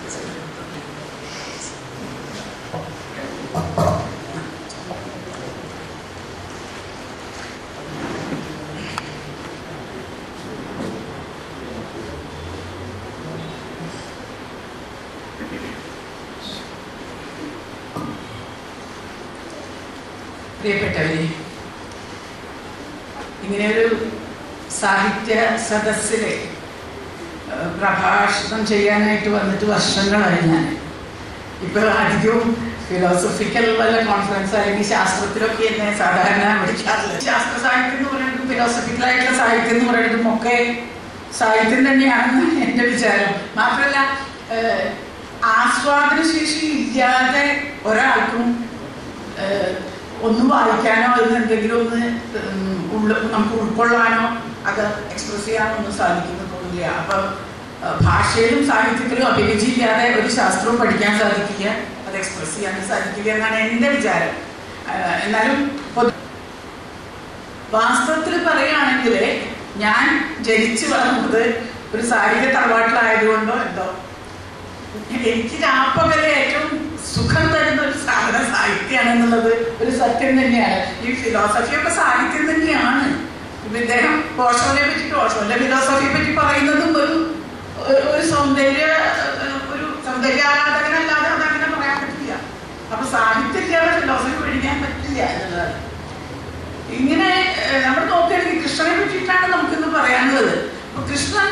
പ്രിയപ്പെട്ടവരെ ഇങ്ങനെയൊരു സാഹിത്യ സദസ്സിലെ ഏഹ്, പ്രഭാഷണം ചെയ്യാനായിട്ട് വന്നിട്ട് വർഷങ്ങളായി ഞാൻ ഇപ്പോൾ അധികവും ഫിലോസഫിക്കൽ വല്ല കോൺഫറൻസ് അല്ലെങ്കിൽ ശാസ്ത്രത്തിലൊക്കെ എന്നെ സാധാരണ വിളിക്കാറില്ല ശാസ്ത്ര സാഹിത്യം എന്ന് പറയുന്നതും ഫിലോസഫിക്കൽ ആയിട്ടുള്ള സാഹിത്യം എന്ന് പറയുന്നതും ഒക്കെ സാഹിത്യം തന്നെയാണെന്ന് എൻ്റെ വിചാരം മാത്രമല്ല ഏഹ്, ആസ്വാദനശേഷി ഇല്ലാതെ ഒരാൾക്കും ഏഹ്, ഒന്ന് വായിക്കാനോ അതിന് എന്തെങ്കിലും ഒന്ന് ഉം, ഉള്ള നമുക്ക് ഉൾക്കൊള്ളാനോ അത് എക്സ്പ്രസ് ചെയ്യാനോ ഒന്നും സാധിക്കുന്നു തോന്നില്ല അപ്പം ഏഹ്, ഭാഷയിലും സാഹിത്യത്തിലും അഭിരുചി ഇല്ലാതെ ഒരു ശാസ്ത്രവും പഠിക്കാൻ സാധിക്കില്ല അത് എക്സ്പ്രസ് ചെയ്യാൻ സാധിക്കില്ല എന്നാണ് എൻ്റെ വിചാരം ഏഹ്, എന്നാലും പൊതു- വാസ്തവത്തിൽ പറയുകയാണെങ്കിൽ ഞാൻ ജനിച്ചു വളർന്നത് ഒരു സാഹിത്യ തറവാട്ടിലായതുകൊണ്ടോ എന്തോ എനിക്ക് രാപ്പകലെ ഏറ്റവും സുഖം തരുന്ന ഒരു സാധന സാഹിത്യമാണെന്നുള്ളത് ഒരു സത്യം തന്നെയാണ് ഈ ഫിലോസഫി ഒക്കെ സാഹിത്യം തന്നെയാണ് ഇപ്പൊ ഇദ്ദേഹം ഓഷോനെ പറ്റിയിട്ട് ഓഷോന്റെ ഫിലോസഫിയെ പറ്റി പറയുന്നതും ഒരു ഒരു- ഒരു സൗന്ദര്യ ഏഹ്, ഒരു സൗന്ദര്യ ആരാധകനല്ലാതെ അതങ്ങനെ പറയാൻ പറ്റില്ല അപ്പൊ സാഹിത്യം ഇല്ലാതെ ഫിലോസഫി പഠിക്കാൻ പറ്റില്ല എന്നുള്ളതാണ് ഇങ്ങനെ ഏഹ്, നമ്മൾ നോക്കുകയാണെങ്കിൽ കൃഷ്ണനെ പറ്റിയിട്ടാണ് നമുക്കിന്ന് പറയാനുള്ളത് അപ്പൊ കൃഷ്ണൻ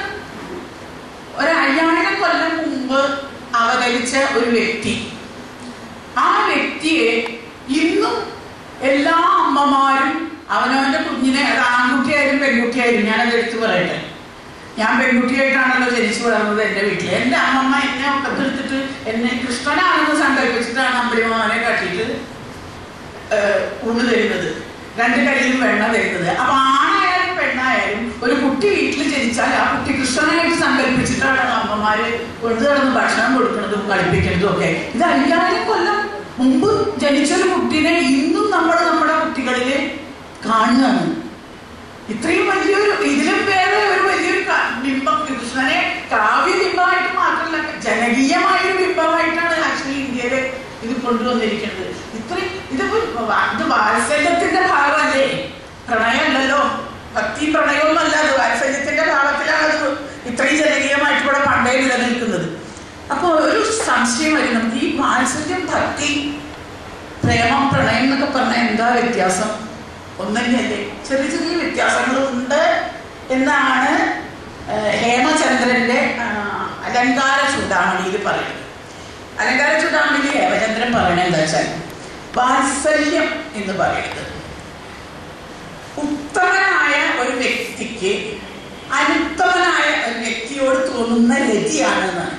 ഒരു അയ്യായിരം കൊല്ലം മുമ്പ് അവതരിച്ച ഒരു വ്യക്തി ആ വ്യക്തിയെ ഇന്നും എല്ലാ അമ്മമാരും അവനവന്റെ കുഞ്ഞിനെ അത് ആൺകുട്ടിയായാലും പെൺകുട്ടിയായാലും ഞാനത് എടുത്തു പറയട്ടെ ഞാൻ പെൺകുട്ടിയായിട്ടാണല്ലോ ജനിച്ചു വളർന്നത് എൻ്റെ വീട്ടിൽ എൻ്റെ അമ്മമ്മ എന്നെ ഒക്കത്തെടുത്തിട്ട് എന്നെ കൃഷ്ണനാണെന്ന് സങ്കല്പിച്ചിട്ടാണ് അമ്പലിമാനെ കാട്ടിയിട്ട് ഏഹ്, ഊണ് തരുന്നത് രണ്ട് കയ്യിലും വെണ്ണ തരുന്നത് അപ്പൊ ആണായാലും പെണ്ണായാലും ഒരു കുട്ടി വീട്ടിൽ ജനിച്ചാൽ ആ കുട്ടി കൃഷ്ണനായിട്ട് സങ്കല്പിച്ചിട്ടാണ് അമ്മമാര് കൊണ്ടു നടന്ന് ഭക്ഷണം കൊടുക്കുന്നതും കളിപ്പിക്കുന്നതും ഒക്കെ ഇത് അയ്യായിരം കൊല്ലം മുമ്പ് ജനിച്ചൊരു കുട്ടീനെ ഇന്നും നമ്മൾ നമ്മുടെ കുട്ടികളിൽ കാണുകയാണ് ഇത്രയും വലിയൊരു ഇതിലും വേറെ ഒരു വലിയൊരു ക- ബിംബം കൃഷ്ണനെ കാവ്യ ബിംബമായിട്ട് മാത്രമല്ല ജനകീയമായൊരു ബിംബമായിട്ടാണ് ആക്ച്വലി ഇന്ത്യയില് ഇത് കൊണ്ടുവന്നിരിക്കുന്നത് ഇത്രയും ഇതിപ്പോ വാ- ഇത് വാത്സല്യത്തിന്റെ ഭാഗമല്ലേ പ്രണയമല്ലല്ലോ ഭക്തി പ്രണയമൊന്നുമല്ല അത് വാത്സല്യത്തിന്റെ ഭാവത്തിലാണ് അത് ഇത്രയും ജനകീയമായിട്ട് ഇവിടെ പണ്ടേ നിലനിൽക്കുന്നത് അപ്പൊ ഒരു സംശയം വരും നമുക്ക് ഈ വാത്സല്യം ഭക്തി പ്രേമം പ്രണയം എന്നൊക്കെ പറഞ്ഞാൽ എന്താ വ്യത്യാസം ഒന്നല്ലേ ചെറിയ ചെറിയ വ്യത്യാസങ്ങളുണ്ട് എന്നാണ് ആ, ഹേമചന്ദ്രന്റെ ആ, അലങ്കാര ചൂടാമണിയിൽ പറയുന്നത് അലങ്കാര ചൂടാമണിയിൽ ഹേമചന്ദ്രൻ പറയണത് എന്താ വെച്ചാൽ വാത്സല്യം എന്ന് പറയുന്നത് ഉത്തമനായ ഒരു വ്യക്തിക്ക് അനുത്തമനായ ഒരു വ്യക്തിയോട് തോന്നുന്ന രതിയാണെന്നാണ്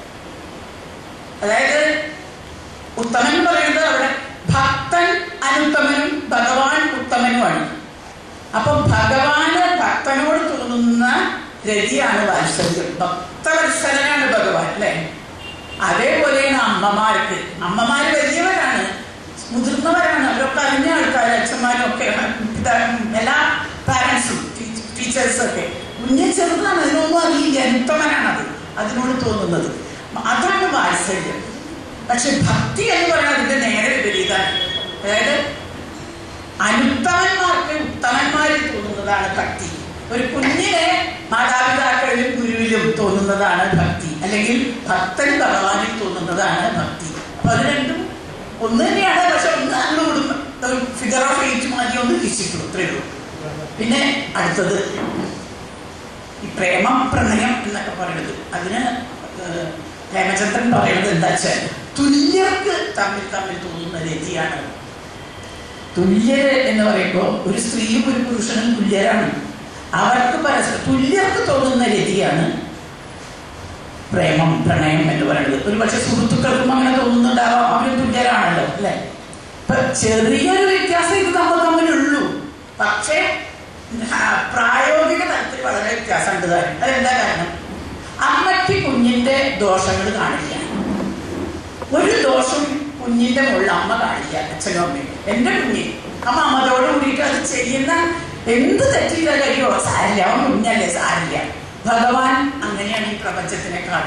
അതായത് ഉത്തമൻ എന്ന് പറയുന്നത് അവിടെ ഭക്തൻ അനുത്തമനും ഭഗവാൻ ഉത്തമനുമാണ് അപ്പൊ ഭഗവാന് ഭക്തനോട് തോന്നുന്ന രതിയാണ് വാത്സല്യം ഭക്തവത്സലനാണ് ഭഗവാൻ അല്ലെ അതേപോലെയാണ് അമ്മമാർക്ക് അമ്മമാര് വലിയവരാണ് മുതിർന്നവരാണ് അവരൊക്കെ അറിഞ്ഞ ആൾക്കാർ അച്ഛന്മാരും ഒക്കെ പിതാ- എല്ലാ പാരൻസും ടീച്ചേഴ്സും ഒക്കെ കുഞ്ഞെ ചെറുതാണ് അതിനൊന്നും അറിയില്ല അനുത്തമനാണത് അതിനോട് തോന്നുന്നത് അതാണ് വാത്സല്യം പക്ഷെ ഭക്തി എന്ന് പറയുന്നത് അതിന്റെ നേരെ വിപരീതമാണ് അതായത് അനുത്തമന്മാർക്ക് ഉത്തമന്മാരിൽ തോന്നുന്നതാണ് ഭക്തി ഒരു കുഞ്ഞിനെ മാതാപിതാക്കളിലും ഗുരുവിലും തോന്നുന്നതാണ് ഭക്തി അല്ലെങ്കിൽ ഭക്തൻ ഭഗവാനിൽ തോന്നുന്നതാണ് ഭക്തി അപ്പൊ അത് രണ്ടും ഒന്ന് തന്നെയാണ് പക്ഷെ ഒന്ന് അങ്ങോട്ടും ഒരു ഫിഗർ ഓഫ് എയ്റ്റ് മതി ഒന്ന് തിരിച്ചിട്ടു അത്രയേ ഉള്ളൂ പിന്നെ അടുത്തത് ഈ പ്രേമം പ്രണയം എന്നൊക്കെ പറയുന്നത് അതിന് ഏഹ്, ഹേമചന്ദ്രൻ പറയുന്നത് എന്താ വെച്ചാൽ തുല്യർക്ക് തമ്മിൽ തമ്മിൽ തോന്നുന്ന രതിയാണ് തുല്യര് എന്ന് പറയുമ്പോൾ ഒരു സ്ത്രീയും ഒരു പുരുഷനും തുല്യരാണ് അവർക്ക് പരസ്പരം തുല്യർക്ക് തോന്നുന്ന രതിയാണ് പ്രേമം പ്രണയം എന്ന് പറയുന്നത് ഒരു പക്ഷെ സുഹൃത്തുക്കൾക്കും അങ്ങനെ തോന്നുന്നുണ്ടാവാം അവരും തുല്യരാണല്ലോ അല്ലെ ഇപ്പൊ ചെറിയൊരു വ്യത്യാസം ഇത് നമ്മൾ തമ്മിലുള്ളൂ പക്ഷേ ആ, പ്രായോഗിക തലത്തിൽ വളരെ വ്യത്യാസമുണ്ട് താനും അതെന്താ കാരണം അമ്മയ്ക്ക് കുഞ്ഞിന്റെ ദോഷങ്ങൾ കാണില്ല ഒരു ദോഷം കുഞ്ഞിന്റെ മുകളിൽ അമ്മ കാണില്ല അച്ഛനും അമ്മയും എന്റെ കുഞ്ഞ് അമ്മ അമ്മതോട് കൂടിയിട്ട് അത് ചെയ്യുന്ന എന്ത് തെറ്റില്ല കഴിയോ സാരില്ല അവൻ കുഞ്ഞല്ലേ സാരില്ല ഭഗവാൻ അങ്ങനെയാണ് ഈ പ്രപഞ്ചത്തിനെ കാണുന്നത്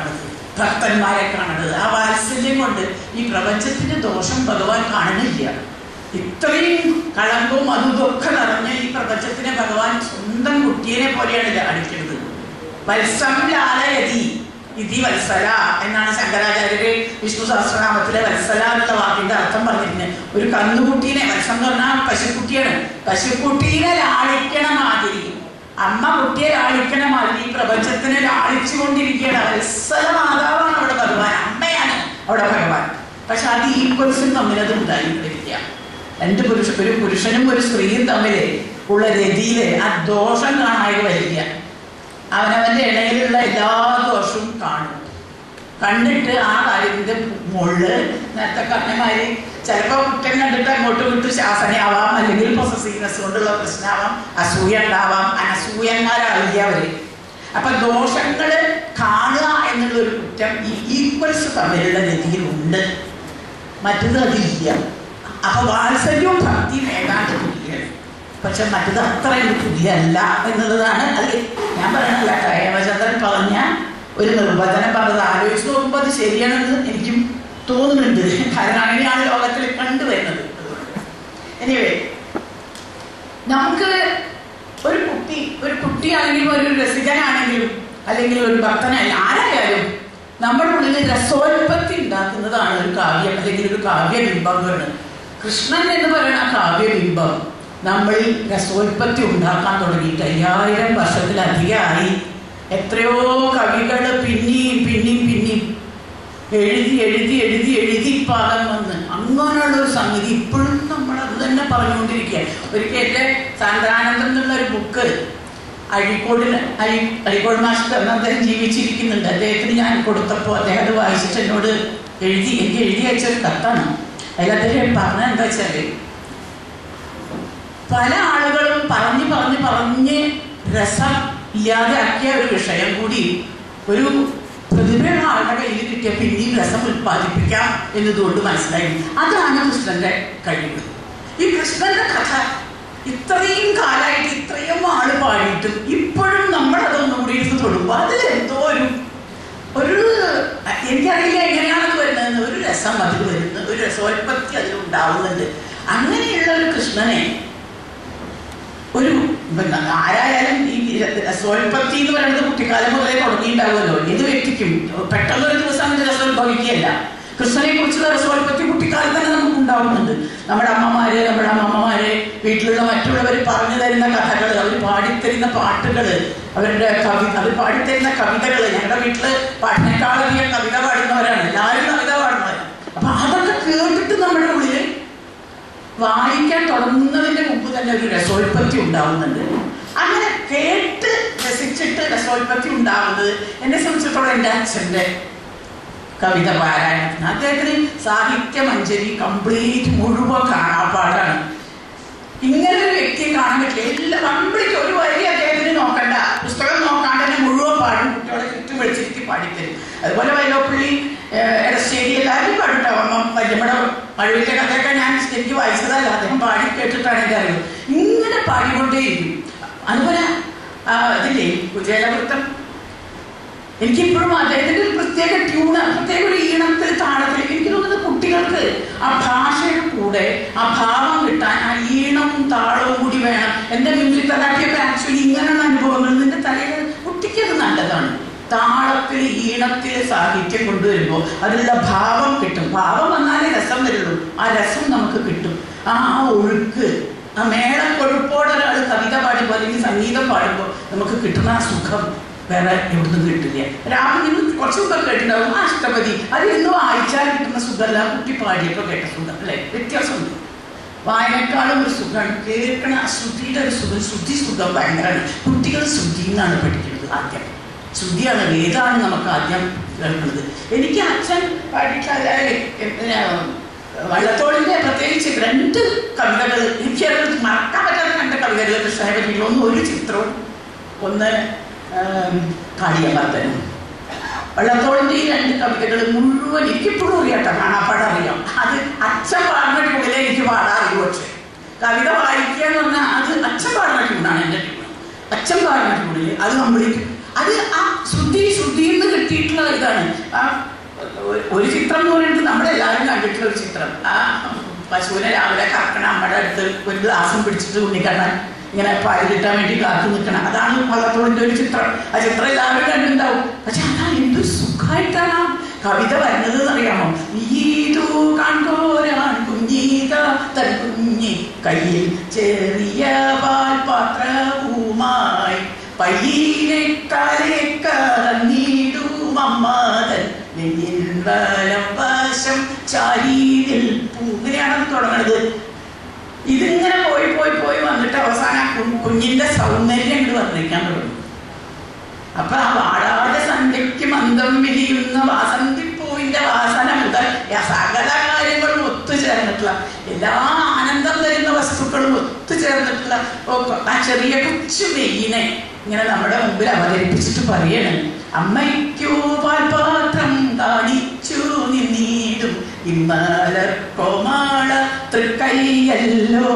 ഭക്തന്മാരെ കാണുന്നത് ആ വാത്സല്യം കൊണ്ട് ഈ പ്രപഞ്ചത്തിന്റെ ദോഷം ഭഗവാൻ കാണുന്നില്ല ഇത്രയും കളങ്കവും അതും ഇതൊക്കെ നിറഞ്ഞ ഈ പ്രപഞ്ചത്തിനെ ഭഗവാൻ സ്വന്തം കുട്ടിയെ പോലെയാണ് ലാളിക്കുന്നത് വത്സം ലാലയതി ഇതി വത്സല എന്നാണ് ശങ്കരാചാര്യര് വിഷ്ണു സഹസ്രനാമത്തിലെ വത്സല എന്നുള്ള വാക്കിന്റെ അർത്ഥം പറഞ്ഞിരുന്നത് ഒരു കന്നുകുട്ടീനെ വത്സം എന്ന് പറഞ്ഞാൽ പശുക്കുട്ടിയാണ് പശുക്കുട്ടീനെ ലാളിക്കണ മാതിരി അമ്മ കുട്ടിയെ ലാളിക്കണ മാതിരി ഈ പ്രപഞ്ചത്തിനെ ലാളിച്ചുകൊണ്ടിരിക്കുകയാണ് വത്സല മാതാവാണ് അവിടെ ഭഗവാൻ അമ്മയാണ് അവിടെ ഭഗവാൻ പക്ഷെ അത് ഈക്വൽസും തമ്മിൽ അത് ഉണ്ടായിട്ടില്ല രണ്ട് പുരുഷ ഒരു പുരുഷനും ഒരു സ്ത്രീയും തമ്മിൽ ഉള്ള രതിയില് ആ ദോഷം കാണാതെ വരില്ല അവനവന്റെ ഇടയിലുള്ള എല്ലാ ദോഷവും കാണും കണ്ടിട്ട് ആ കാര്യത്തിന്റെ മുകളില് നേരത്തെ പറഞ്ഞമാതിരി ചിലപ്പോൾ കുറ്റം കണ്ടിട്ട് അങ്ങോട്ട് വിട്ട് ശാസനയാവാം അല്ലെങ്കിൽ പൊസസീവ്നെസ് കൊണ്ടുള്ള പ്രശ്നമാവാം അസൂയ ഉണ്ടാവാം അനസൂയന്മാരാവില്ല അവര് അപ്പൊ ദോഷങ്ങള് കാണുക എന്നുള്ള ഒരു കുറ്റം ഈ ഈക്വൽസ് തമ്മിലുള്ള ഗതിയിലുണ്ട് മറ്റത് അതില്ല അപ്പൊ വാത്സല്യവും ഭക്തിയും ഏതാണ്ട് തുല്യാണ് പക്ഷെ മറ്റത് അത്ര തുല്യല്ല എന്നുള്ളതാണ് അത് ഞാൻ പറയണല്ല ഹേമചന്ദ്രൻ പറഞ്ഞ ഒരു നിർവചനം പറഞ്ഞത് ആലോചിച്ച് നോക്കുമ്പോൾ അത് ശരിയാണെന്ന് എനിക്കും തോന്നുന്നുണ്ട് കാരണം അങ്ങനെയാണ് ലോകത്തിൽ കണ്ടുവരുന്നത് എനിവേ നമുക്ക് ഒരു കുട്ടി ഒരു കുട്ടിയാണെങ്കിലും ഒരു രസികനാണെങ്കിലും അല്ലെങ്കിൽ ഒരു ഭക്തനായാലും ആരായാലും നമ്മുടെ ഉള്ളിൽ രസോത്പത്തി ഉണ്ടാക്കുന്നതാണ് ഒരു കാവ്യം അല്ലെങ്കിൽ ഒരു കാവ്യബിംബം എന്ന് പറയുന്നത് കൃഷ്ണൻ എന്ന് പറയുന്ന ആ കാവ്യബിംബം നമ്മളിൽ രസോത്പത്തി ഉണ്ടാക്കാൻ തുടങ്ങിയിട്ട് അയ്യായിരം വർഷത്തിലധികമായി എത്രയോ കവികൾ പിന്നെയും പിന്നെയും പിന്നെയും എഴുതി എഴുതി എഴുതി എഴുതി പാകം വന്ന് അങ്ങനെയുള്ള ഒരു സംഗതി ഇപ്പോഴും നമ്മൾ അത് തന്നെ പറഞ്ഞുകൊണ്ടിരിക്കുക ഒരിക്കൽ എൻ്റെ സാന്ദ്രാനന്ദം എന്നുള്ള ഒരു ബുക്ക് അഴീക്കോടിന് അഴി അഴീക്കോട് മാസ്റ്റർ എന്ന് അദ്ദേഹം ജീവിച്ചിരിക്കുന്നുണ്ട് അദ്ദേഹത്തിന് ഞാൻ കൊടുത്തപ്പോൾ അദ്ദേഹം അത് വായിച്ചിട്ട് എന്നോട് എഴുതി എനിക്ക് എഴുതി അയച്ച ഒരു കത്താണ് അതിൽ അദ്ദേഹം പറഞ്ഞ എന്താ വെച്ചാല് പല ആളുകളും പറഞ്ഞ് പറഞ്ഞ് പറഞ്ഞ് രസം ഇല്ലാതെ ആക്കിയ ഒരു വിഷയം കൂടി ഒരു പ്രതിഭയുള്ള ആളുടെ കയ്യിൽ കിട്ടിയ പിന്നെയും രസം ഉൽപ്പാദിപ്പിക്കാം എന്നതുകൊണ്ട് മനസ്സിലായി അതാണ് കൃഷ്ണന്റെ കഴിവ് ഈ കൃഷ്ണന്റെ കഥ ഇത്രയും കാലമായിട്ട് ഇത്രയും ആള് പാടിയിട്ടും ഇപ്പോഴും നമ്മൾ അതൊന്നും കൂടി ഇരുന്ന് തൊടുമ്പോൾ അതിൽ എന്തോ ഒരു ഒരു എനിക്കറിയില്ല എങ്ങനെയാണത് വരുന്നത് ഒരു രസം അതിൽ വരുന്നത് ഒരു രസോത്പത്തി അതിൽ ഉണ്ടാവുന്നുണ്ട് അങ്ങനെയുള്ള ഒരു കൃഷ്ണനെ ഒരു പിന്നെ ആരായാലും ഈ രസോത്പത്തി എന്ന് പറയുന്നത് കുട്ടിക്കാലം മുതലേ തുടങ്ങിയിട്ടുണ്ടാവുമല്ലോ ഏത് വ്യക്തിക്കും പെട്ടെന്ന് ഒരു ദിവസം അതിന്റെ രസം ഭവിക്കുകയല്ല കൃഷ്ണനെ കുറിച്ചുള്ള രസോത്പത്തി കുട്ടിക്കാലത്ത് തന്നെ നമുക്ക് ഉണ്ടാവുന്നുണ്ട് നമ്മുടെ അമ്മമാര് നമ്മുടെ അമ്മമ്മമാര് വീട്ടിലുള്ള മറ്റുള്ളവർ പറഞ്ഞു തരുന്ന കഥകൾ അവർ പാടിത്തരുന്ന പാട്ടുകൾ അവരുടെ കവി അവർ പാടിത്തരുന്ന കവിതകൾ ഞങ്ങളുടെ വീട്ടില് പാട്ടിനേക്കാളധികം കവിത പാടുന്നവരാണ് എല്ലാവരും കവിത പാടുന്നവരാണ് അപ്പൊ അതൊക്കെ കേട്ടിട്ട് നമ്മുടെ ഉള്ളിൽ വായിക്കാൻ തുടങ്ങുന്നതിന്റെ മുമ്പ് തന്നെ ഒരു രസോത്പത്തി ഉണ്ടാവുന്നുണ്ട് അങ്ങനെ കേട്ട് രസിച്ചിട്ട് രസോത്പത്തി ഉണ്ടാവുന്നത് എന്നെ സംബന്ധിച്ചിടത്തോളം എൻ്റെ അച്ഛൻ്റെ കവിത പാരായണത്തിന് അദ്ദേഹത്തിന് സാഹിത്യ മഞ്ജരി കംപ്ലീറ്റ് മുഴുവൻ കാണാപ്പാടാണ് ഇങ്ങനെ ഒരു വ്യക്തിയെ കാണാൻ പറ്റില്ല എല്ലാം കംപ്ലീറ്റ് ഒരു വരി അദ്ദേഹത്തിന് നോക്കണ്ട പുസ്തകം നോക്കാണ്ട് തന്നെ മുഴുവൻ പാടും കുട്ടികളെ ചുറ്റും വിളിച്ചിരുത്തി പാടിത്തരും അതുപോലെ വൈലോപ്പള്ളി എടശ്ശേരി എല്ലാവരും പാടുട്ടോ വല്യമ്മയുടെ മഴവിന്റെ കഥയൊക്കെ ഞാൻ ശരിക്കും വായിച്ചതല്ല അദ്ദേഹം പാടി കേട്ടിട്ടാണ് എൻ്റെ അറിവ് ഇങ്ങനെ പാടിക്കൊണ്ടേയിരിക്കും അതുപോലെ ഇതില്ലേ കുചേലവൃത്തം എനിക്കിപ്പോഴും അദ്ദേഹത്തിന്റെ ഒരു പ്രത്യേക ട്യൂണ് പ്രത്യേക ഒരു ഈണത്തിൽ താളത്തിൽ എനിക്ക് തോന്നുന്നത് കുട്ടികൾക്ക് ആ ഭാഷയുടെ കൂടെ ആ ഭാവം കിട്ടാൻ ആ ഈണവും താളവും കൂടി വേണം എന്റെ മ്യൂസിക് തെറാപ്പിയൊക്കെ ആക്ച്വലി ഇങ്ങനെയുള്ള അനുഭവങ്ങൾ നിന്റെ തലയിൽ കുട്ടിക്ക് അത് നല്ലതാണ് താളത്തിൽ ഈണത്തിൽ സാഹിത്യം കൊണ്ടുവരുമ്പോൾ അതിലുള്ള ഭാവം കിട്ടും ഭാവം വന്നാലേ രസം വരുള്ളൂ ആ രസം നമുക്ക് കിട്ടും ആ ആ ഒഴുക്ക് ആ മേളക്കൊഴുപ്പോടെ ഒരാൾ കവിത പാടുമ്പോൾ അല്ലെങ്കിൽ സംഗീതം പാടുമ്പോൾ നമുക്ക് കിട്ടുന്ന ആ സുഖം വേറെ എവിടുന്നും കിട്ടില്ല രാമന് കുറച്ച് മുമ്പ് കേട്ടിട്ടുണ്ടാവും ആ അഷ്ടപതി അത് ഇന്ന് വായിച്ചാൽ കിട്ടുന്ന സുഖമല്ല കുട്ടി പാടിയപ്പോൾ കേട്ട സുഖം അല്ലെ വ്യത്യാസമുണ്ട് വായനക്കാളും ഒരു സുഖമാണ് കേൾക്കണ ആ ശ്രുതിയുടെ ഒരു സുഖം ശ്രുതി സുഖം ഭയങ്കരമാണ് കുട്ടികൾ ശ്രുതി എന്നാണ് പഠിക്കുന്നത് ആദ്യം ശ്രുതിയാണ് വേദമാണ് നമുക്ക് ആദ്യം കേൾക്കുന്നത് എനിക്ക് അച്ഛൻ പാടിയിട്ടുള്ള വള്ളത്തോളിന്റെ പ്രത്യേകിച്ച് രണ്ട് കവിതകൾ എനിക്ക് അത് മറക്കാൻ പറ്റാത്ത രണ്ട് കവിതകൾ കൃഷ്ണനെ പറ്റിയിട്ടുള്ള ഒന്ന് ഒരു ചിത്രവും ഒന്ന് കാളിയമ്പർത്തനും വള്ളത്തോളിന്റെ ഈ രണ്ട് കവിതകൾ മുഴുവൻ എനിക്കിപ്പോഴും അറിയാട്ടോ കാണാപ്പാടം അറിയാം അത് അച്ഛൻ പാടുന്ന ട്യൂണിലെ എനിക്ക് പാടാൻ അറിയും പക്ഷേ കവിത വായിക്കുക എന്ന് പറഞ്ഞാൽ അത് അച്ഛൻ പാടുന്ന ട്യൂണാണ് എൻ്റെ ട്യൂൺ അച്ഛൻ പാടുന്ന ട്യൂണിൽ അത് കംപ്ലീറ്റ് അത് ആ ശ്രുതി ശ്രുതിയിൽ നിന്ന് കിട്ടിയിട്ടുള്ള ഇതാണ് ആ ഒരു- ഒരു ചിത്രം എന്ന് പറയുന്നത് നമ്മളെല്ലാവരും കണ്ടിട്ടുള്ള ഒരു ചിത്രം ആ പശുവിനെ രാവിലെ കറക്കണ അമ്മയുടെ അടുത്ത് ഒരു ഗ്ലാസും പിടിച്ചിട്ട് ഉണ്ണിക്കണ്ണൻ ഇങ്ങനെ പാല് കിട്ടാൻ വേണ്ടി കാത്തു നിൽക്കണം അതാണ് വള്ളത്തോളിന്റെ ഒരു ചിത്രം ആ ചിത്രം എല്ലാവരും കണ്ടിട്ടുണ്ടാവും പക്ഷെ അതാ എന്ത് സുഖമായിട്ടാണ് ആ കവിത വരുന്നത് എന്നറിയാമോ ഈതു കണ്ടോരാൻ കുഞ്ഞീത തൻ കുഞ്ഞി കയ്യിൽ ചെറിയ പാൽപാത്രവുമായി പയ്യിലെ തലേ കറന്നിടും അമ്മാതൻ നെയ്യിൻവലം വശം ചാരീതിൽ ഇങ്ങനെയാണ് തുടങ്ങുന്നത് ഇതിങ്ങനെ പോയി പോയി പോയി വന്നിട്ട് അവസാനം ആ കു- കുഞ്ഞിന്റെ സൗന്ദര്യം ഇങ്ങോട്ട് വർണ്ണിക്കാൻ തുടങ്ങും അപ്പൊ ആ വാടാതെ സന്ധ്യയ്ക്ക് മന്ദം വിരിയുന്ന വാസന്തിപ്പൂവിന്റെ വാസന മുതൽ ആ സകല കാര്യങ്ങളും ഒത്തുചേർന്നിട്ടുള്ള എല്ലാ ആനന്ദം തരുന്ന വസ്തുക്കളും ഒത്തുചേർന്നിട്ടുള്ള ഓ- ആ ചെറിയ കൊച്ചു വെയിനെ ഇങ്ങനെ നമ്മുടെ മുമ്പിൽ അവതരിപ്പിച്ചിട്ട് പറയണം അമ്മയ്ക്കു പാൽപാത്രം കാണിച്ചു നിന്നീടും ഇമ്മലർ കോമാള തൃക്കൈയല്ലോ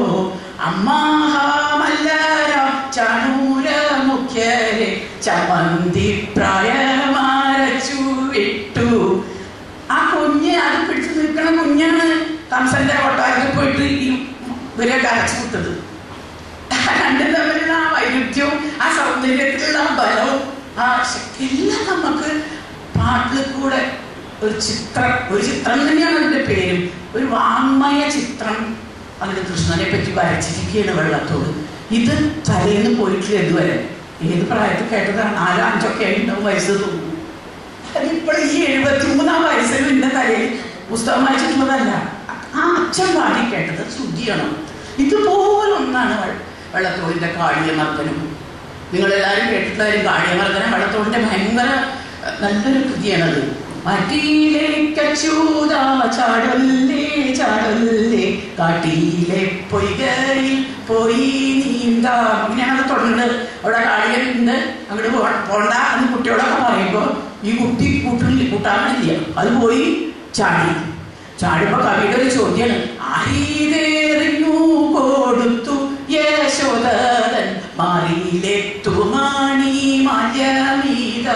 അമ്മാഹാമല്ലര ചാണൂര മുഖ്യരെ ചമന്തി പ്രായമാരച്ചു വിട്ടു ആ കുഞ്ഞ് അത് പിടിച്ചു നിൽക്കണ കുഞ്ഞാണ് കംസന്റെ കൊട്ടാരത്തിൽ പോയിട്ട് ഈ ഇവരെ അരച്ചു വിട്ടത് രണ്ടും തമ്മിലുള്ള ആ വൈരുദ്ധ്യവും ആ സൗന്ദര്യത്തിലുള്ള ആ ബലവും ആ ശക്തി എല്ലാം നമുക്ക് പാട്ടിൽ കൂടെ ഒരു ചിത്രം ഒരു ചിത്രം തന്നെയാണ് അതിന്റെ പേരും ഒരു വാങ്മയ ചിത്രം അങ്ങനെ കൃഷ്ണനെ പറ്റി വരച്ചിരിക്കുകയാണ് വെള്ളത്തോട് ഇത് തലേന്ന് പോയിട്ടില്ല ഇതുവരെ ഏത് പ്രായത്തിൽ കേട്ടതാണ് നാലോ അഞ്ചൊക്കെ ആയിട്ടുണ്ടാവും വയസ്സ് തോന്നുന്നു അതിപ്പോൾ ഈ എഴുപത്തി മൂന്നാം വയസ്സിൽ എന്റെ തലയിൽ പുസ്തകം വായിച്ചിട്ടുള്ളതല്ല ആ അച്ഛൻ പാടി കേട്ടത് ശ്രുതിയാണ് ഇതുപോലൊന്നാണ് വെ- വെള്ളത്തോടിന്റെ കാളിയമർദ്ദനം നിങ്ങളെല്ലാവരും കേട്ടിട്ടുള്ളതായും കാളിയമർദ്ദനം വെള്ളത്തോടിന്റെ ഭയങ്കര അഹ്, നല്ലൊരു കൃതിയാണത് മറ്റിയിലേക്കച്ചൂതാ ചാടല്ലേ ചാടല്ലേ കാട്ടിയിലെ പൊയ്കയിൽ പോയി നീന്താ അങ്ങനെയാണ് അത് തുടങ്ങുന്നത് അവിടെ കാളിയുണ്ട് അങ്ങോട്ട് പോ- പോണ്ട എന്ന് കുട്ടിയോടൊക്കെ പറയുമ്പോൾ ഈ കുട്ടി കൂട്ടില്ല കൂട്ടാറില്ല അത് പോയി ചാടി ചാടിയപ്പോ കവിയുടെ ഒരു ചോദ്യമാണ് ആരീതെറിഞ്ഞു കൊടുത്തു യശോദരൻ മാറിയിലെത്തുമാണി മാല്യമീത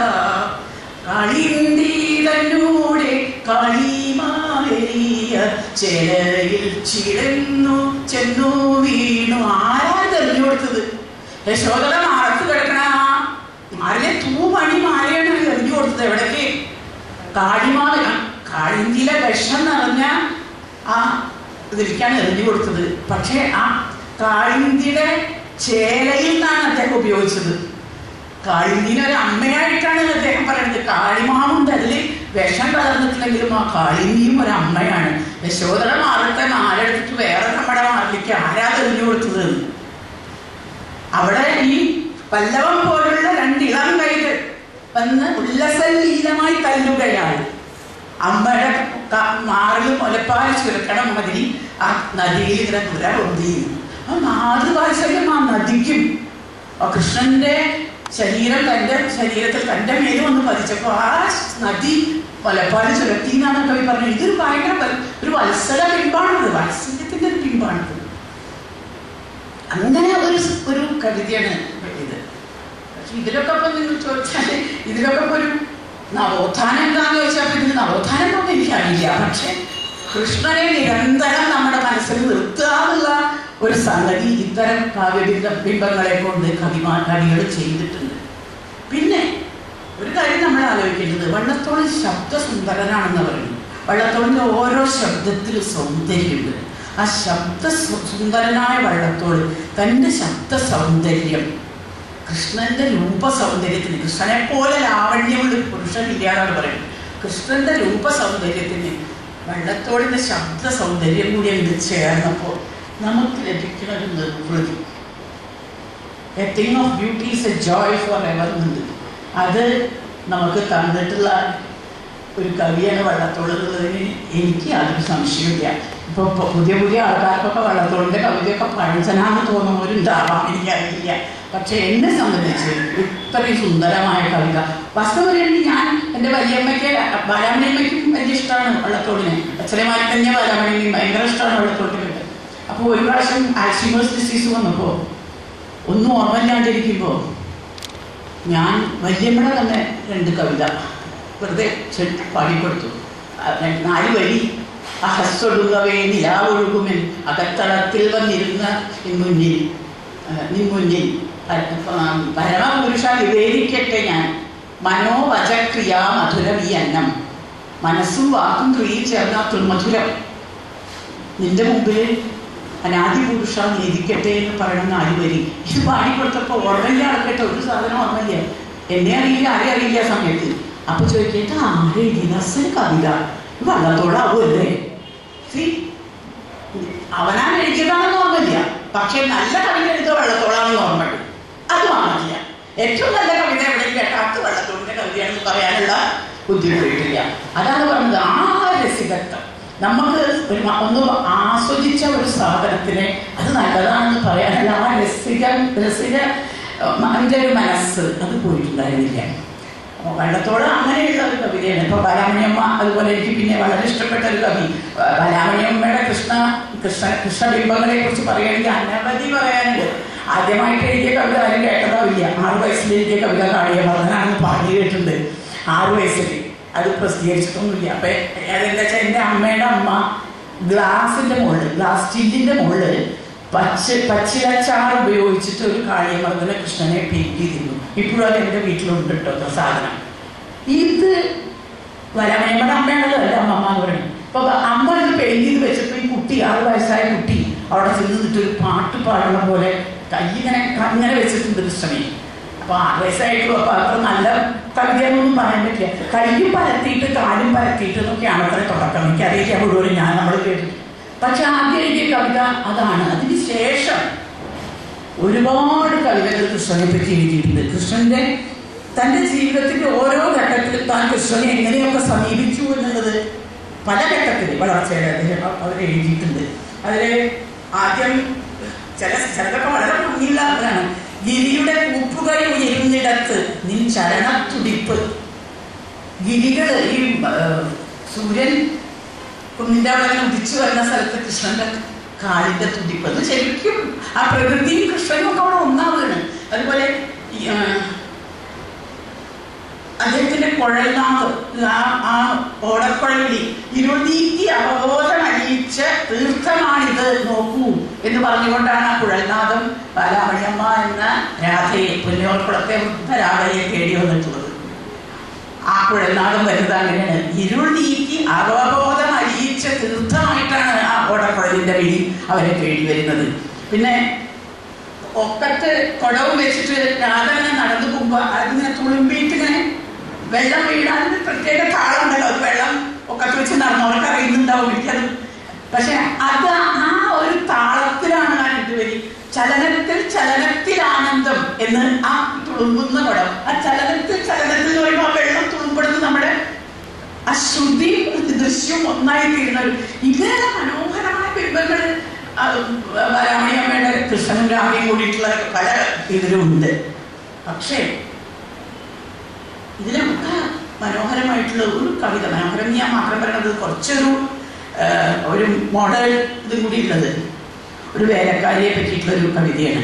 കളിന്തീതന്നൂടെ കളിമാറിയ ചെലയിൽ ചിടന്നു ചെന്നു വീണു ആരാ തെറിഞ്ഞു കൊടുത്തത് യശോദര മാറത്ത് കിടക്കണ മാറിലെ തൂമണി മാലയാണ് എറിഞ്ഞു കൊടുത്തത് എവിടേക്ക് കാടിമാല കാളിന്തിയിലെ വിഷം നിറഞ്ഞ ആ ഇതിലേക്കാണ് എറിഞ്ഞു കൊടുത്തത് പക്ഷേ ആ കാളിന്തിയുടെ ചേലയിൽ നിന്നാണ് അദ്ദേഹം ഉപയോഗിച്ചത് കാളിന്തിനെ ഒരു അമ്മയായിട്ടാണ് അദ്ദേഹം പറയുന്നത് കാളിമാവുണ്ട് അതിൽ വിഷം കലർന്നിട്ടില്ലെങ്കിലും ആ കാളിന്തിയും ഒരു അമ്മയാണ് യശോദര മാറത്തെ മാലെടുത്തിട്ട് വേറെ നമ്മുടെ മാറിലേക്ക് ആരാ എറിഞ്ഞു കൊടുത്തത് അവിടെ ഈ പല്ലവം പോലുള്ള രണ്ട് ഇളം കൈകൾ വന്ന് ഉല്ലസലീലമായി തല്ലുകയാണ് അമ്മയുടെ ക- മാറിൽ മുലപ്പാൽ ചുരുക്കണം മതി ആ നദിയിൽ ഇങ്ങനെ പുര പൊന്തി ആ മാതൃവാത്സല്യം ആ നദിക്കും ആ കൃഷ്ണന്റെ ശരീരം തന്റെ ശരീരത്തിൽ തന്റെ മേലും ഒന്ന് പതിച്ചപ്പോ ആ നദി മുലപ്പാൽ ചുരത്തി എന്നാണ് കവി പറഞ്ഞത് ഇതൊരു ഭയങ്കര വൽ- ഒരു വത്സല ബിംബാണത് വാത്സല്യത്തിന്റെ ഒരു ബിംബാണത് അങ്ങനെ ഒരു സ്- ഒരു കവിതയാണ് ഇത് പക്ഷെ ഇതിലൊക്കെ ഇപ്പൊ നിങ്ങൾ ചോദിച്ചാൽ ഇതിലൊക്കെ ഇപ്പൊ ഒരു നവോത്ഥാനം എന്താന്ന് ചോദിച്ചാൽ ഇപ്പൊ ഇതിന് നവോത്ഥാനം ഒന്നും എനിക്കറിയില്ല പക്ഷെ കൃഷ്ണനെ നിരന്തരം നമ്മുടെ മനസ്സിൽ നിർത്തുക എന്നുള്ള ഒരു സംഗതി ഇത്തരം കാവ്യബിംബ ബിംബങ്ങളെ കൊണ്ട് കവിമാ കവികൾ ചെയ്തിട്ടുണ്ട് പിന്നെ ഒരു കാര്യം നമ്മൾ ആലോചിക്കേണ്ടത് വള്ളത്തോൾ ശബ്ദസുന്ദരനാണെന്ന് പറയുന്നു വള്ളത്തോളിന്റെ ഓരോ ശബ്ദത്തിലും സൗന്ദര്യമുണ്ട് ആ ശബ്ദ സു- സുന്ദരനായ വള്ളത്തോൾ തൻ്റെ ശബ്ദ സൗന്ദര്യം കൃഷ്ണന്റെ രൂപ സൗന്ദര്യത്തിന് കൃഷ്ണനെ പോലെ ലാവണ്യമുള്ള ഒരു പുരുഷനില്ലാതാണ് പറയുന്നത് കൃഷ്ണന്റെ രൂപ സൗന്ദര്യത്തിന് വള്ളത്തോളിന്റെ ശബ്ദ സൗന്ദര്യം കൂടി അങ്ങ് ചേർന്നപ്പോൾ നമുക്ക് ലഭിക്കുന്ന ഒരു നിർവൃതി a thing of beauty is a joy for ever എന്നുണ്ട് അത് നമുക്ക് തന്നിട്ടുള്ള ഒരു കവിയാണ് വള്ളത്തോൾ എന്നുള്ളതിന് എനിക്ക് യാതൊരു സംശയമില്ല ഇപ്പോൾ പുതിയ പുതിയ ആൾക്കാർക്കൊക്കെ വള്ളത്തോളിൻ്റെ കവിതയൊക്കെ പഴഞ്ചനാന്ന് തോന്നുന്നവരുണ്ടാവാം എനിക്കറിയില്ല പക്ഷെ എന്നെ സംബന്ധിച്ച് ഇത്രയും സുന്ദരമായ കവിത വാസ്തവം പറയുകയാണെങ്കിൽ ഞാൻ എൻ്റെ വലിയമ്മയ്ക്ക് ബാലാമണിയമ്മയ്ക്കും വലിയ ഇഷ്ടമാണ് വള്ളത്തോളിനെ അച്ഛനെമാരി തന്നെ ബാലാമണിയും ഭയങ്കര ഇഷ്ടമാണ് വള്ളത്തോളിൻ്റെ അപ്പോൾ ഒരു പ്രാവശ്യം ആൽഷിമേഴ്സ് ഡിസീസ് വന്നപ്പോൾ ഒന്നും ഓർമ്മയില്ലാണ്ടിരിക്കുമ്പോൾ ഞാൻ വല്യമ്മയുടെ തന്നെ രണ്ട് കവിത വെറുതെ ചെ- പാടിക്കൊടുത്തു ആ, ര- നാല് വരി അഹസ്സൊടുങ്ങവേ നിലാവൊഴുകുമെൻ അകത്തളത്തിൽ വന്നിരുന്ന നിൻമുന്നിൽ ആ, നിൻമുന്നിൽ പ- ആ, പരമപുരുഷ നിവേദിക്കട്ടെ ഞാൻ മനോവചക്രിയ മധുരം ഈ അന്നം മനസ്സും വാക്കും ക്രിയയും ചേർന്ന മധുരം നിന്റെ മുമ്പിൽ അനാദി പുരുഷ നീതിക്കട്ടെ എന്ന് പറയുന്ന നാല് വരി ഇത് പാടിക്കൊടുത്തപ്പോൾ ഓർമ്മയില്ല ആൾക്കട്ടെ ഒരു സാധനം ഓർമ്മയില്ല എന്നെ അറിയില്ല ആരെ അറിയില്ല ആ സമയത്ത് അപ്പൊ ചോദിക്കേണ്ട ആരെ എഴുതിയ കവിത ഇത് വള്ളത്തോടാവുമല്ലേ സി അവനാൻ എഴുതിയതാണെന്ന് ഓർമ്മയില്ല പക്ഷെ നല്ല കവിത എഴുതുക വെള്ളത്തോളാണെന്ന് ഓർമ്മയുണ്ട് അത് ഓർമ്മയില്ല ഏറ്റവും നല്ല കവിത എവിടെയും കേട്ടാത്ത വെള്ളത്തോളിന്റെ കവിതയാണെന്ന് പറയാനുള്ള ബുദ്ധിമുട്ടില്ല അതാണ് പറഞ്ഞത് ആ രസികത്വം നമുക്ക് ഒരു മ- ഒന്ന് ആസ്വദിച്ച ഒരു സാധനത്തിനെ അത് നല്ലതാണെന്ന് പറയാനുള്ള ആ രസിക രസിക അതിൻ്റെ ഒരു മനസ്സ് അത് പോയിട്ടുണ്ടായിരുന്നില്ല വെള്ളത്തോട് അങ്ങനെയുള്ള ഒരു കവിതയാണ് ഇപ്പൊ ബാലാമണിയമ്മ അതുപോലെ എനിക്ക് പിന്നെ വളരെ ഇഷ്ടപ്പെട്ട ഒരു കവി ആ, ബാലാമണിയമ്മയുടെ കൃഷ്ണ കൃഷ്ണ കൃഷ്ണബിംബങ്ങളെ കുറിച്ച് പറയുകയാണെങ്കിൽ അനവധി പറയാനുണ്ട് ആദ്യമായിട്ട് എഴുതിയ കവിത ആരും കേട്ടതാവില്ല ആറ് വയസ്സിൽ എഴുതിയ കവിത കാളിയ മകനാണെന്ന് പറഞ്ഞു കേട്ടിട്ടുണ്ട് ആറ് വയസ്സിൽ അത് പ്രസിദ്ധീകരിച്ചിട്ടൊന്നുമില്ല അപ്പൊ അതെന്താ വെച്ചാൽ എൻ്റെ അമ്മയുടെ അമ്മ ഗ്ലാസിന്റെ മുകളിൽ ഗ്ലാസ് ചില്ലിന്റെ മുകളിൽ പച്ച പച്ചിലച്ചാർ ഉപയോഗിച്ചിട്ട് ഒരു കാളിയമർദ്ദന കൃഷ്ണനെ പെയിന്റ് ചെയ്തിരുന്നു ഇപ്പോഴും അത് എൻ്റെ വീട്ടിലുണ്ട് കേട്ടോ ആ സാധനം ഇത് വരമേമ്മയുടെ അമ്മയാണല്ലോ എൻ്റെ അമ്മമ്മ എന്ന് പറയുന്നത് അപ്പൊ അമ്മ ഇത് പെയിന്റ് ചെയ്ത് വെച്ചപ്പോ ഈ കുട്ടി ആറ് വയസ്സായ കുട്ടി അവിടെ ചെന്ന് നിന്നിട്ട് ഒരു പാട്ട് പാടുന്ന പോലെ കൈ ഇങ്ങനെ ഇങ്ങനെ വെച്ചിട്ടുണ്ട് കൃഷ്ണനെ അപ്പൊ ആറ് വയസ്സായിട്ടുള്ളൂ അപ്പൊ അത്ര നല്ല കവിതയൊന്നും പറയാൻ പറ്റില്ല കൈയും പരത്തിയിട്ട് കാലും പരത്തിയിട്ട് എന്നൊക്കെയാണ് അത്ര തുടക്കം എനിക്കറിയില്ല മുഴുവൻ ഞാൻ നമ്മൾ കേട്ടിട്ട് പക്ഷെ ആദ്യം എഴുതിയ കവിത അതാണ് അതിന് ശേഷം ഒരുപാട് കവിതകൾ കൃഷ്ണനെ പറ്റി എഴുതിയിട്ടുണ്ട് കൃഷ്ണന്റെ തന്റെ ജീവിതത്തിന്റെ ഓരോ ഘട്ടത്തിലും താൻ കൃഷ്ണനെ എങ്ങനെയൊക്കെ സമീപിച്ചു എന്നുള്ളത് പല ഘട്ടത്തിൽ വളർച്ചയുടെ അദ്ദേഹം അവർ എഴുതിയിട്ടുണ്ട് അതില് ആദ്യം ചില ചിലതൊക്കെ വളരെ ഭംഗിയുള്ളതാണ് ഗിരിയുടെ കൂപ്പുകൈ ഉയരുന്നിടത്ത് നിൻ ചരണത്തുടിപ്പ് ഗിരികൾ ഈ ആ, സൂര്യൻ കുന്നിന്റെ അവിടെ ഇങ്ങനെ ഉദിച്ചു വരുന്ന സ്ഥലത്ത് കൃഷ്ണന്റെ കാലിന്റെ തുടിപ്പ് അത് ശരിക്കും ആ പ്രകൃതിയും കൃഷ്ണനും ഒക്കെ അവിടെ ഒന്നാവുകയാണ് അതുപോലെ ഈ, ആ, അദ്ദേഹത്തിന്റെ കുഴൽനാവ് ആ ആ ഓടക്കുഴലി ഇരുനീക്കി അവബോധം അണിയിച്ച തീർത്ഥമാണിത് നോക്കൂ എന്ന് പറഞ്ഞുകൊണ്ടാണ് ആ കുഴൽനാഥം ബാലാമണിയമ്മ എന്ന രാധയെ പുന്നോർക്കുളത്തെ വൃദ്ധ രാധയെ തേടി വന്നിട്ടുള്ളത് ആ കുഴൽനാഥം വരുന്നത് അങ്ങനെയാണ് ഇരുൾ നീക്കി അവബോധം അഴിയിച്ച തീർത്ഥമായിട്ടാണ് ആ ഓടക്കുഴലിന്റെ വിളി അവരെ തേടി വരുന്നത് പിന്നെ ഒക്കത്ത് കുടവും വെച്ചിട്ട് രാധനെ നടന്നു പോകുമ്പോ അതിങ്ങനെ തുളുമ്പിയിട്ട് ഇങ്ങനെ വെള്ളം വീഴാൻ അതിന് പ്രത്യേക താളം ഉണ്ടല്ലോ അത് വെള്ളം ഒക്കത്ത് വെച്ച് നടന്നവർക്ക് അറിയുന്നുണ്ടാവും എനിക്കത് പക്ഷെ അത് ആ ഒരു താളത്തിലാണ് ഞാൻ ഇതുവരെ ചലനത്തിൽ ചലനത്തിൽ ആനന്ദം എന്ന് ആ തുളുമ്പുന്ന കുടം ആ ചലനത്തിൽ ചലനത്തിൽ എന്ന് പറയുമ്പോൾ ആ വെള്ളം തുളുമ്പെടുത്ത് നമ്മുടെ ആ ശ്രുതി ദൃശ്യം ഒന്നായി തീരുന്ന ഒരു ഇങ്ങനെ മനോഹരമായ ബിംബങ്ങൾ വരാമണിയമ്മയുടെ കൃഷ്ണനും രാമയും കൂടിയിട്ടുള്ള പല ഇതിലും ഉണ്ട് പക്ഷേ ഇതിലൊക്കെ മനോഹരമായിട്ടുള്ള ഒരു കവിത മനോഹരം ഞാൻ മാത്രം പറയുന്നത് കുറച്ചൊരു ആ, ഒരു മോഡൽ ഇതും കൂടി ഉള്ളത് ഒരു വേലക്കാരിയെ പറ്റിയിട്ടുള്ള ഒരു കവിതയാണ്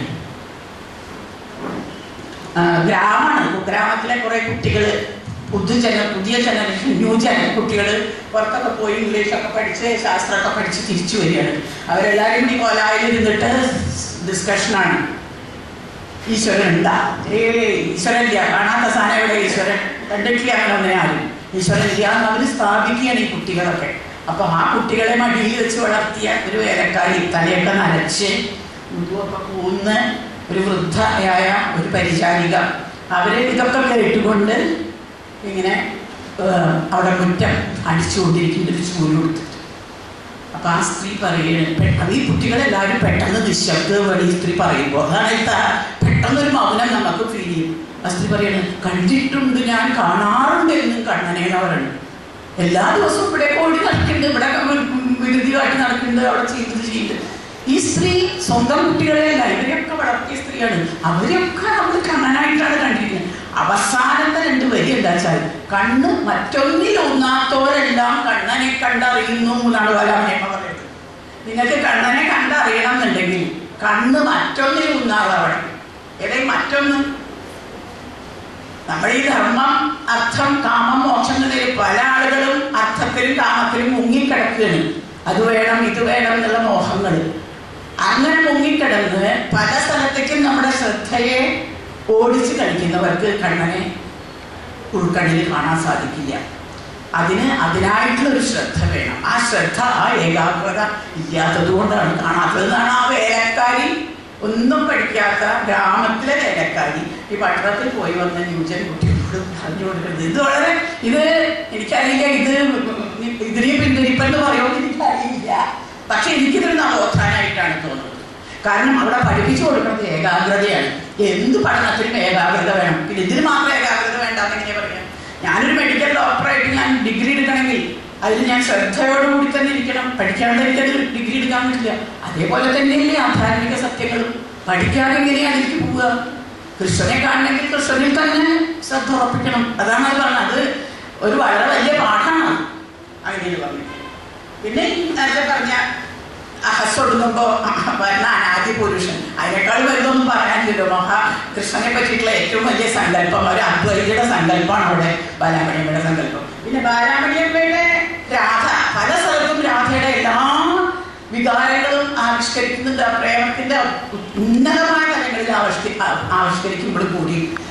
ആ, ഗ്രാമമാണ് ഗ്രാമത്തിലെ കുറെ കുട്ടികൾ പുതുജന പുതിയ ജനറേഷൻ ന്യൂ ജന കുട്ടികൾ പുറത്തൊക്കെ പോയി ഇംഗ്ലീഷൊക്കെ പഠിച്ച് ശാസ്ത്രമൊക്കെ പഠിച്ച് തിരിച്ചു വരികയാണ് അവരെല്ലാവരും കൂടി കോലായിൽ ഇരുന്നിട്ട് ഡിസ്കഷനാണ് ഈശ്വരൻ ഉണ്ടാ ഏ ഈശ്വരൻ ഇല്ല കാണാത്ത സാധനം എവിടെ ഈശ്വരൻ കണ്ടിട്ടില്ല അങ്ങനെ ഒന്നിനെ ആരും ഈശ്വരൻ ഇല്ല എന്ന് അവർ സ്ഥാപിക്കുകയാണ് ഈ കുട്ടികളൊക്കെ അപ്പൊ ആ കുട്ടികളെ മടിയിൽ വെച്ച് വളർത്തിയ ഒരു വേലക്കാരി തലയൊക്കെ നനച്ച് മുതുവൊക്കെ കൂന്ന് ഒരു വൃദ്ധയായ ഒരു പരിചാരിക അവര് ഇതൊക്കെ കേട്ടുകൊണ്ട് ഇങ്ങനെ ഏഹ്, അവിടെ മുറ്റം അടിച്ചുകൊണ്ടിരിക്കുന്ന ഒരു ചൂല് കൊടുത്തിട്ട് അപ്പൊ ആ സ്ത്രീ പറയുന്നത് അത് ഈ കുട്ടികളെല്ലാവരും പെട്ടെന്ന് നിശബ്ദമാണ് ഈ സ്ത്രീ പറയുമ്പോൾ അതാണ് ഈ ത- പെട്ടെന്നൊരു മൗനം നമുക്ക് ഫീൽ ചെയ്യും ആ സ്ത്രീ പറയുന്നത് കണ്ടിട്ടുണ്ട് ഞാൻ കാണാറുണ്ട് എന്നും കണ്ണനേന്ന് പറയുന്നത് എല്ലാ ദിവസവും ഇവിടെ ഓടി നടക്കുന്നുണ്ട് ഇവിടെ വിരുദ്ധിയായിട്ട് നടക്കുന്നുണ്ട് അവിടെ ചെയ്യുന്നത് ചെയ്യുന്നുണ്ട് ഈ സ്ത്രീ സ്വന്തം കുട്ടികളെയല്ല ഇവരെയൊക്കെ വളർത്തിയ സ്ത്രീയാണ് അവരെയൊക്കെ നമ്മൾ കണ്ണനായിട്ടാണ് കണ്ടിരിക്കുന്നത് അവസാനത്തെ രണ്ട് വരി എന്താ വെച്ചാൽ കണ്ണ് മറ്റൊന്നിൽ ഒന്നാത്തോരെല്ലാം കണ്ണനെ കണ്ടറിയുന്നു എന്നാണ് വരാമേമ്മ പറയുന്നത് നിങ്ങൾക്ക് കണ്ണനെ കണ്ടറിയണം എന്നുണ്ടെങ്കിൽ കണ്ണ് മറ്റൊന്നിൽ ഒന്നാവണം ഏതായി മറ്റൊന്ന് നമ്മൾ ഈ ധർമ്മം അർത്ഥം കാമം മോക്ഷം എന്നതിൽ പല ആളുകളും അർത്ഥത്തിലും കാമത്തിലും മുങ്ങിക്കിടക്കുകയാണ് അത് വേണം ഇത് വേണം എന്നുള്ള മോഹങ്ങൾ അങ്ങനെ മുങ്ങിക്കിടന്ന് പല സ്ഥലത്തേക്കും നമ്മുടെ ശ്രദ്ധയെ ഓടിച്ച് കളിക്കുന്നവർക്ക് കണ്ണനെ ഉൾക്കണ്ണിൽ കാണാൻ സാധിക്കില്ല അതിന് അതിനായിട്ടുള്ള ഒരു ശ്രദ്ധ വേണം ആ ശ്രദ്ധ ആ ഏകാഗ്രത ഇല്ലാത്തത് കൊണ്ടാണ് കാണാത്തതെന്നാണ് ആ വേലക്കാരി ഒന്നും പഠിക്കാത്ത ഗ്രാമത്തിലെ വേലക്കാരി ഈ പട്ടണത്തിൽ പോയി വന്ന ന്യൂജൻ കുട്ടികളോട് പറഞ്ഞു കൊടുക്കുന്നത് ഇത് വളരെ ഇത് എനിക്കറിയില്ല ഇത് ഇതിനെ പിന്തുണയിപ്പെന്ന് പറയുമെന്ന് എനിക്കറിയില്ല പക്ഷെ എനിക്കിതൊരു നവോത്ഥാനമായിട്ടാണ് തോന്നുന്നത് കാരണം അവിടെ പഠിപ്പിച്ചു കൊടുക്കുന്നത് ഏകാഗ്രതയാണ് എന്ത് പഠനത്തിനും ഏകാഗ്രത വേണം പിന്നെ ഇതിന് മാത്രം ഏകാഗ്രത വേണ്ടെന്ന് എങ്ങനെ പറയാം ഞാനൊരു മെഡിക്കൽ ഡോക്ടറായിട്ട് ഞാൻ ഡിഗ്രി എടുക്കണമെങ്കിൽ അതിൽ ഞാൻ ശ്രദ്ധയോടുകൂടി തന്നെ ഇരിക്കണം പഠിക്കാണ്ട് എനിക്കത് ഡിഗ്രി എടുക്കാൻ പറ്റില്ല അതേപോലെ തന്നെയല്ലേ ആധ്യാത്മിക സത്യങ്ങളും പഠിക്കാതെ എങ്ങനെയാണ് എനിക്ക് പോവുക കൃഷ്ണനെ കാണണമെങ്കിൽ കൃഷ്ണനിൽ തന്നെ ശ്രദ്ധ ഉറപ്പിക്കണം അതാണ് അത് പറഞ്ഞത് അത് ഒരു വളരെ വലിയ പാഠമാണ് അങ്ങനെ പറഞ്ഞത് പിന്നെ ഈ നേരത്തെ പറഞ്ഞ അഹസ്സൊടുങ്ങുമ്പോ വരുന്ന അനാദി പുരുഷൻ അതിനേക്കാൾ വലുതൊന്നും പറയാനില്ലല്ലോ മഹാ കൃഷ്ണനെ പറ്റിയിട്ടുള്ള ഏറ്റവും വലിയ സങ്കല്പം ഒരു അദ്വൈതയുടെ സങ്കല്പമാണ് അവിടെ ബാലാമണിയമ്മയുടെ സങ്കല്പം പിന്നെ ബാലാമണിയമ്മയുടെ രാധ പല സ്ഥലത്തും രാധയുടെ എല്ലാ വികാരങ്ങളും ആവിഷ്കരിക്കുന്നുണ്ട് ആ പ്രേമത്തിന്റെ ഉന്നതമായ തലങ്ങളിൽ ആവിഷ്ക ആവിഷ്കരിക്കുമ്പോൾ കൂടി